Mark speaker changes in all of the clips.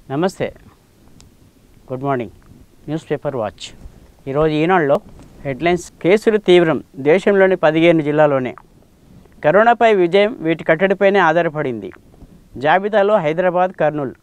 Speaker 1: నమస్తే good morning news paper watch ఈరోజు ఈనాడులో హెడ్లైన్స్ కేసులు తీవ్రం దేశంలోని పదిహేను జిల్లాలోనే కరోనాపై విజయం వీటి కట్టడిపైనే ఆధారపడింది జాబితాలో హైదరాబాద్ కర్నూలు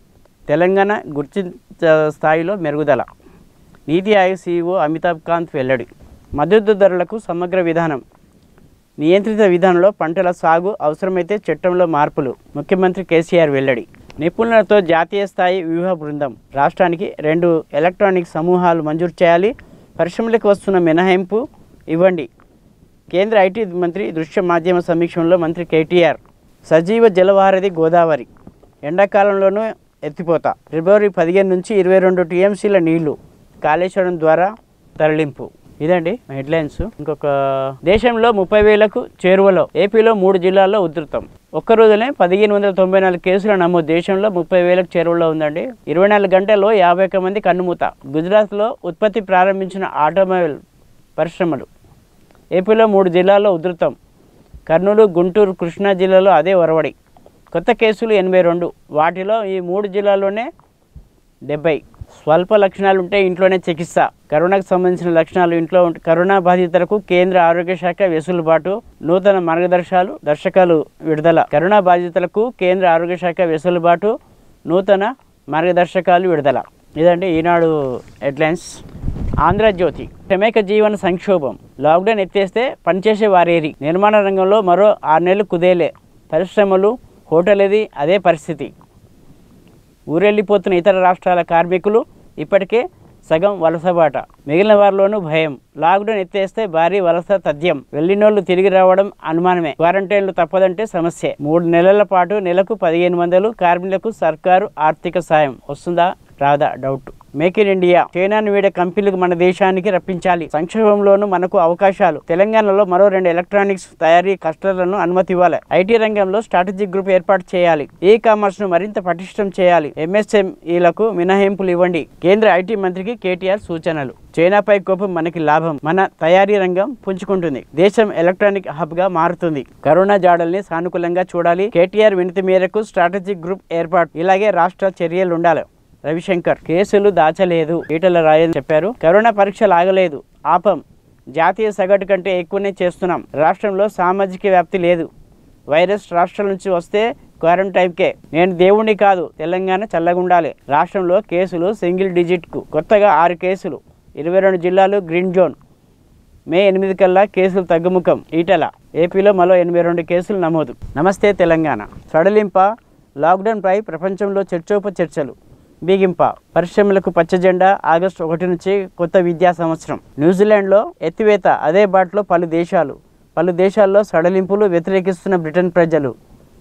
Speaker 1: తెలంగాణ గుర్తించ స్థాయిలో మెరుగుదల నీతి ఆయోగ్ సీఈఓ అమితాబ్ కాంత్ వెల్లడి మద్దతు ధరలకు సమగ్ర విధానం నియంత్రిత విధానంలో పంటల సాగు అవసరమైతే చట్టంలో మార్పులు ముఖ్యమంత్రి కేసీఆర్ వెల్లడి నిపుణులతో జాతీయ స్థాయి వ్యూహ బృందం రాష్ట్రానికి రెండు ఎలక్ట్రానిక్ సమూహాలు మంజూరు చేయాలి పరిశ్రమలకు వస్తున్న మినహాయింపు ఇవ్వండి కేంద్ర ఐటీ మంత్రి దృశ్య మాధ్యమ సమీక్షంలో మంత్రి కేటీఆర్ సజీవ జలవారధి గోదావరి ఎండాకాలంలోనూ ఎత్తిపోత ఫిబ్రవరి పదిహేను నుంచి ఇరవై రెండు టీఎంసీల నీళ్లు కాళేశ్వరం ద్వారా తరలింపు ఇదండి హెడ్లైన్స్ ఇంకొక దేశంలో ముప్పై వేలకు చేరువలో ఏపీలో మూడు జిల్లాల్లో ఉధృతం ఒక్క రోజునే పదిహేను వందల తొంభై నాలుగు కేసుల నమోదు దేశంలో ముప్పై వేలకు చేరువలో ఉందండి ఇరవై నాలుగు గంటల్లో యాభై ఒక్క మంది కన్నుమూత గుజరాత్లో ఉత్పత్తి ప్రారంభించిన ఆటోమొబైల్ పరిశ్రమలు ఏపీలో మూడు జిల్లాల్లో ఉధృతం కర్నూలు గుంటూరు కృష్ణా జిల్లాలో అదే ఒరవడి కొత్త కేసులు ఎనభై రెండు వాటిలో ఈ మూడు జిల్లాల్లోనే డెబ్బై స్వల్ప లక్షణాలు ఉంటే ఇంట్లోనే చికిత్స కరోనాకు సంబంధించిన లక్షణాలు ఇంట్లో ఉంటే కరోనా బాధితులకు కేంద్ర ఆరోగ్య శాఖ వెసులుబాటు నూతన మార్గదర్శకాలు దర్శకాలు విడుదల కరోనా బాధితులకు కేంద్ర ఆరోగ్య శాఖ వెసులుబాటు నూతన మార్గదర్శకాలు విడుదల ఇదండి ఈనాడు హెడ్లైన్స్ ఆంధ్రజ్యోతి శ్రమేక జీవన సంక్షోభం లాక్డౌన్ ఎత్తేస్తే పనిచేసే వారేరి నిర్మాణ రంగంలో మరో ఆరు నెలలు కుదేలే పరిశ్రమలు హోటల్ అదే పరిస్థితి ఊరెళ్ళిపోతున్న ఇతర రాష్ట్రాల కార్మికులు ఇప్పటికే సగం వలసబాట మిగిలిన వారిలోనూ భయం లాక్డౌన్ ఎత్తేస్తే భారీ వలస తథ్యం వెళ్ళినోళ్లు తిరిగి రావడం అనుమానమే క్వారంటైన్లు తప్పదంటే సమస్యే మూడు నెలల పాటు నెలకు పదిహేను వందలు కార్మికులకు సర్కారు ఆర్థిక సాయం వస్తుందా రాదా డౌట్ మేక్ ఇన్ ఇండియా చైనాను వీడే కంపెనీలకు మన దేశానికి రప్పించాలి సంక్షోభంలోనూ మనకు అవకాశాలు తెలంగాణలో మరో రెండు ఎలక్ట్రానిక్స్ తయారీ క్లస్టర్లను అనుమతి ఇవ్వాలి ఐటీ రంగంలో స్ట్రాటజిక్ గ్రూప్ ఏర్పాటు చేయాలి ఈ కామర్స్ ను మరింత పటిష్టం చేయాలి ఎంఎస్ఎంఈలకు మినహాయింపులు ఇవ్వండి కేంద్ర ఐటీ మంత్రికి కేటీఆర్ సూచనలు చైనాపై కోపం మనకి లాభం మన తయారీ రంగం పుంజుకుంటుంది దేశం ఎలక్ట్రానిక్ హబ్ గా మారుతుంది కరోనా జాడల్ని సానుకూలంగా చూడాలి కేటీఆర్ వినతి మేరకు స్ట్రాటజిక్ గ్రూప్ ఏర్పాటు ఇలాగే రాష్ట్ర చర్యలు ఉండాలి రవిశంకర్ కేసులు దాచలేదు ఈటల రాయని చెప్పారు కరోనా పరీక్షలు ఆగలేదు ఆపం జాతీయ సగటు కంటే ఎక్కువనే చేస్తున్నాం రాష్ట్రంలో సామాజిక వ్యాప్తి లేదు వైరస్ రాష్ట్రం నుంచి వస్తే క్వారంటైన్కే నేను దేవుణ్ణి కాదు తెలంగాణ చల్లగుండాలి రాష్ట్రంలో కేసులు సింగిల్ డిజిట్కు కొత్తగా ఆరు కేసులు ఇరవై రెండు జిల్లాలు గ్రీన్ జోన్ మే ఎనిమిది కల్లా కేసులు తగ్గుముఖం ఈటల ఏపీలో మరో ఎనభై రెండు కేసులు నమోదు నమస్తే తెలంగాణ సడలింప లాక్డౌన్పై ప్రపంచంలో చర్చోప చర్చలు బిగింప పరిశ్రమలకు పచ్చ జెండా ఆగస్టు ఒకటి నుంచి కొత్త విద్యా సంవత్సరం న్యూజిలాండ్లో ఎత్తివేత అదే బాటలో పలు దేశాలు పలు దేశాల్లో సడలింపులు వ్యతిరేకిస్తున్న బ్రిటన్ ప్రజలు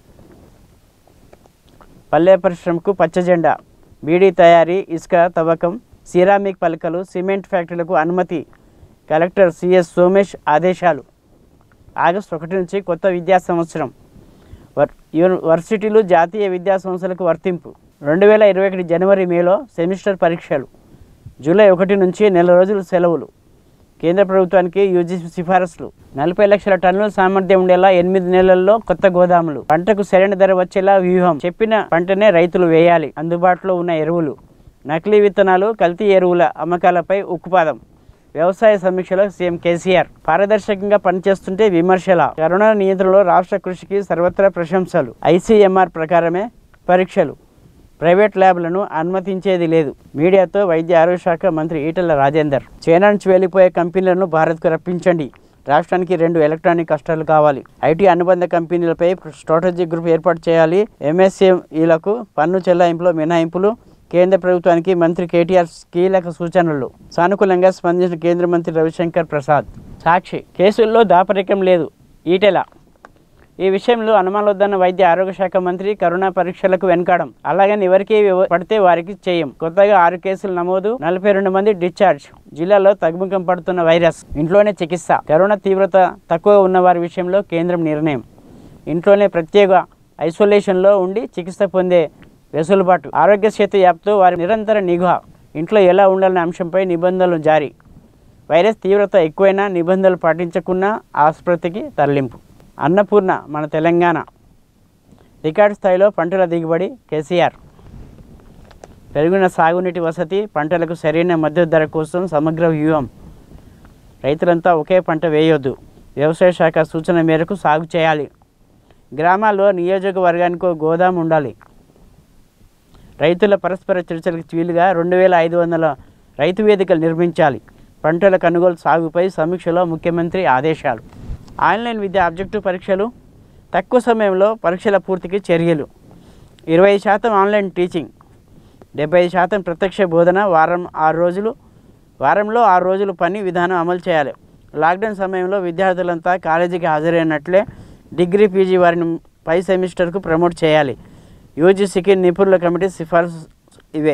Speaker 1: పల్లె పరిశ్రమకు పచ్చ జెండా బీడీ తయారీ ఇసుక తవ్వకం సిరామిక్ పలకలు సిమెంట్ ఫ్యాక్టరీలకు అనుమతి కలెక్టర్ సిఎస్ సోమేష్ ఆదేశాలు ఆగస్టు ఒకటి నుంచి కొత్త విద్యా సంవత్సరం వర్ యూనివర్సిటీలు జాతీయ విద్యా సంస్థలకు వర్తింపు రెండు వేల ఇరవై ఒకటి జనవరి మేలో సెమిస్టర్ పరీక్షలు జూలై ఒకటి నుంచి నెల రోజులు సెలవులు కేంద్ర ప్రభుత్వానికి యూజీసీ సిఫారసులు నలభై లక్షల టన్నుల సామర్థ్యం ఉండేలా ఎనిమిది నెలల్లో కొత్త గోదాములు పంటకు సరైన ధర వచ్చేలా వ్యూహం చెప్పిన పంటనే రైతులు వేయాలి అందుబాటులో ఉన్న ఎరువులు నకిలీ విత్తనాలు కల్తీ ఎరువుల అమ్మకాలపై ఉక్కుపాదం వ్యవసాయ సమీక్షలో సీఎం కేసీఆర్ పారదర్శకంగా పనిచేస్తుంటే విమర్శల కరోనా నియంత్రణలో రాష్ట్ర కృషికి సర్వత్రా ప్రశంసలు ఐసీఎంఆర్ ప్రకారమే పరీక్షలు ప్రైవేట్ ల్యాబ్లను అనుమతించేది లేదు మీడియాతో వైద్య ఆరోగ్య శాఖ మంత్రి ఈటల రాజేందర్ చైనా నుంచి వెళ్ళిపోయే కంపెనీలను భారత్కు రప్పించండి రాష్ట్రానికి రెండు ఎలక్ట్రానిక్ కష్టాలు కావాలి ఐటీ అనుబంధ కంపెనీలపై స్ట్రాటజిక్ గ్రూప్ ఏర్పాటు చేయాలి ఎంఎస్ఎంఈలకు పన్ను చెల్లాయింపులో మినహాయింపులు కేంద్ర ప్రభుత్వానికి మంత్రి కేటీఆర్ కీలక సూచనలు సానుకూలంగా స్పందించిన కేంద్ర మంత్రి రవిశంకర్ ప్రసాద్ సాక్షి కేసుల్లో దాపరికం లేదు ఈటెల ఈ విషయంలో అనుమానొద్దన్న వైద్య ఆరోగ్య శాఖ మంత్రి కరోనా పరీక్షలకు వెనకాడం అలాగని ఎవరికి ఎవ- పడితే వారికి చేయం కొత్తగా ఆరు కేసులు నమోదు నలభై రెండు మంది డిశ్చార్జ్ జిల్లాలో తగ్గుముఖం పడుతున్న వైరస్ ఇంట్లోనే చికిత్స కరోనా తీవ్రత తక్కువ ఉన్న వారి విషయంలో కేంద్రం నిర్ణయం ఇంట్లోనే ప్రత్యేక ఐసోలేషన్లో ఉండి చికిత్స పొందే వెసులుబాటు ఆరోగ్య సేతు యాప్తో వారి నిరంతర నిఘా ఇంట్లో ఎలా ఉండాలనే అంశంపై నిబంధనలు జారీ వైరస్ తీవ్రత ఎక్కువైనా నిబంధనలు పాటించకున్నా ఆసుపత్రికి తరలింపు అన్నపూర్ణ మన తెలంగాణ రికార్డు స్థాయిలో పంటల దిగుబడి కేసీఆర్ పెరిగిన సాగునీటి వసతి పంటలకు సరైన మద్దతు ధర కోసం సమగ్ర వ్యూహం రైతులంతా ఒకే పంట వేయొద్దు వ్యవసాయ శాఖ సూచన మేరకు సాగు చేయాలి గ్రామాల్లో నియోజకవర్గానికి గోదాం ఉండాలి రైతుల పరస్పర చర్చలకు వీలుగా రెండు వేల ఐదు వందల రైతు వేదికలు నిర్మించాలి పంటల కొనుగోలు సాగుపై సమీక్షలో ముఖ్యమంత్రి ఆదేశాలు ఆన్లైన్ విద్య ఆబ్జెక్టివ్ పరీక్షలు తక్కువ సమయంలో పరీక్షల పూర్తికి చర్యలు ఇరవై శాతం ఆన్లైన్ టీచింగ్ డెబ్బై శాతం ప్రత్యక్ష బోధన వారం ఆరు రోజులు వారంలో ఆరు రోజులు పని విధానం అమలు చేయాలి లాక్డౌన్ సమయంలో విద్యార్థులంతా కాలేజీకి హాజరైనట్లే డిగ్రీ పీజీ వారిని పై సెమిస్టర్కు ప్రమోట్ చేయాలి యూజీసీకి నిపుణుల కమిటీ సిఫార్సు ఇవే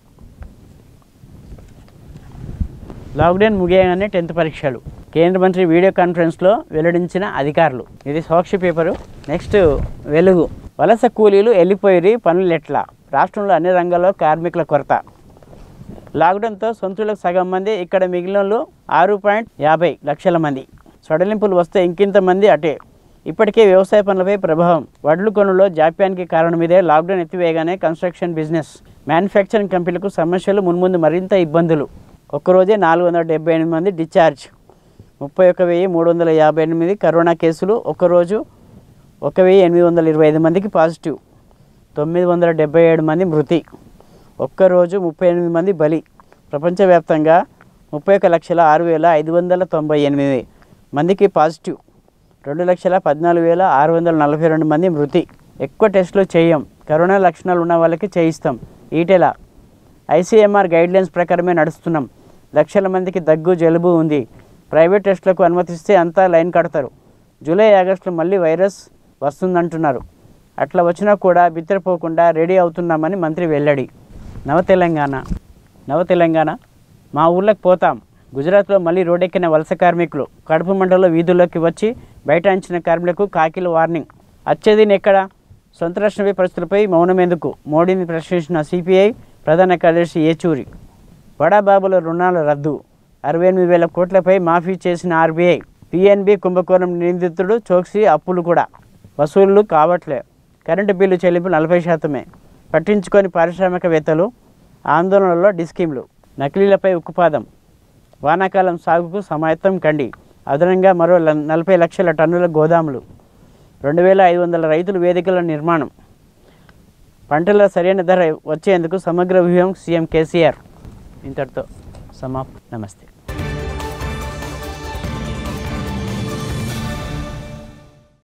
Speaker 1: లాక్డౌన్ ముగియగానే టెన్త్ పరీక్షలు కేంద్ర మంత్రి వీడియో కాన్ఫరెన్స్లో వెల్లడించిన అధికారులు ఇది సాక్షి పేపరు నెక్స్ట్ వెలుగు వలస కూలీలు వెళ్ళిపోయి పనులు ఎట్లా రాష్ట్రంలో అన్ని రంగాల్లో కార్మికుల కొరత లాక్డౌన్తో సొంతలకు సగం మంది ఇక్కడ మిగిలిన వాళ్ళు ఆరు పాయింట్ యాభై లక్షల మంది సడలింపులు వస్తే ఇంకింత మంది అటే ఇప్పటికే వ్యవసాయ పనులపై ప్రభావం వడ్లు కొనులో జాప్యానికి కారణం ఇదే లాక్డౌన్ ఎత్తివేయగానే కన్స్ట్రక్షన్ బిజినెస్ మ్యానుఫ్యాక్చరింగ్ కంపెనీలకు సమస్యలు మున్ముందు మరింత ఇబ్బందులు ఒక్కరోజే నాలుగు వందల డెబ్బై ఎనిమిది మంది డిశ్చార్జ్ ముప్పై ఒక వెయ్యి మూడు వందల యాభై ఎనిమిది కరోనా కేసులు ఒక్కరోజు ఒక వెయ్యి ఎనిమిది వందల ఇరవై ఐదు మందికి పాజిటివ్ తొమ్మిది వందల డెబ్బై ఏడు మంది మృతి ఒక్కరోజు ముప్పై ఎనిమిది మంది బలి ప్రపంచవ్యాప్తంగా ముప్పై ఒక లక్షల ఆరు వేల ఐదు వందల తొంభై ఎనిమిది మందికి పాజిటివ్ రెండు లక్షల పద్నాలుగు వేల ఆరు వందల నలభై రెండు మంది మృతి ఎక్కువ టెస్టులు చేయం కరోనా లక్షణాలు ఉన్న వాళ్ళకి చేయిస్తాం ఈటెల ఐసీఎంఆర్ గైడ్లైన్స్ ప్రకారమే నడుస్తున్నాం లక్షల మందికి దగ్గు జలుబు ఉంది ప్రైవేట్ టెస్టులకు అనుమతిస్తే అంతా లైన్ కడతారు జూలై ఆగస్టులో మళ్ళీ వైరస్ వస్తుందంటున్నారు అట్లా వచ్చినా కూడా బిత్తరపోకుండా రెడీ అవుతున్నామని మంత్రి వెల్లడి నవ తెలంగాణ నవ తెలంగాణ మా ఊళ్ళకి పోతాం గుజరాత్లో మళ్ళీ రోడ్డెక్కిన వలస కార్మికులు కడుపు మండలంలో వీధుల్లోకి వచ్చి బైఠాయించిన కార్మికులకు కాకిల వార్నింగ్ వచ్చేది ఎక్కడ సొంత రాష్ట్రపై పరిస్థితులపై మౌనం ఎందుకు మోడీని ప్రశ్నించిన సిపిఐ ప్రధాన కార్యదర్శి ఏచూరి బడాబాబుల రుణాల రద్దు అరవై ఎనిమిది వేల కోట్లపై మాఫీ చేసిన ఆర్బీఐ పిఎన్బి కుంభకోణం నిందితుడు చోక్సీ అప్పులు కూడా వసూళ్లు కావట్లే కరెంటు బిల్లు చెల్లింపు నలభై శాతమే పట్టించుకొని పారిశ్రామికవేత్తలు ఆందోళనలో డిస్కీమ్లు నకిలీలపై ఉక్కుపాదం వానాకాలం సాగుకు సమాయత్తం కండి అదనంగా మరో ల- నలభై లక్షల టన్నుల గోదాములు రెండు వేల ఐదు వందల రైతుల వేదికల నిర్మాణం పంటల సరైన ధర వచ్చేందుకు సమగ్ర వ్యూహం సీఎం కేసీఆర్ ఇంతటితో సమాప్ నమస్తే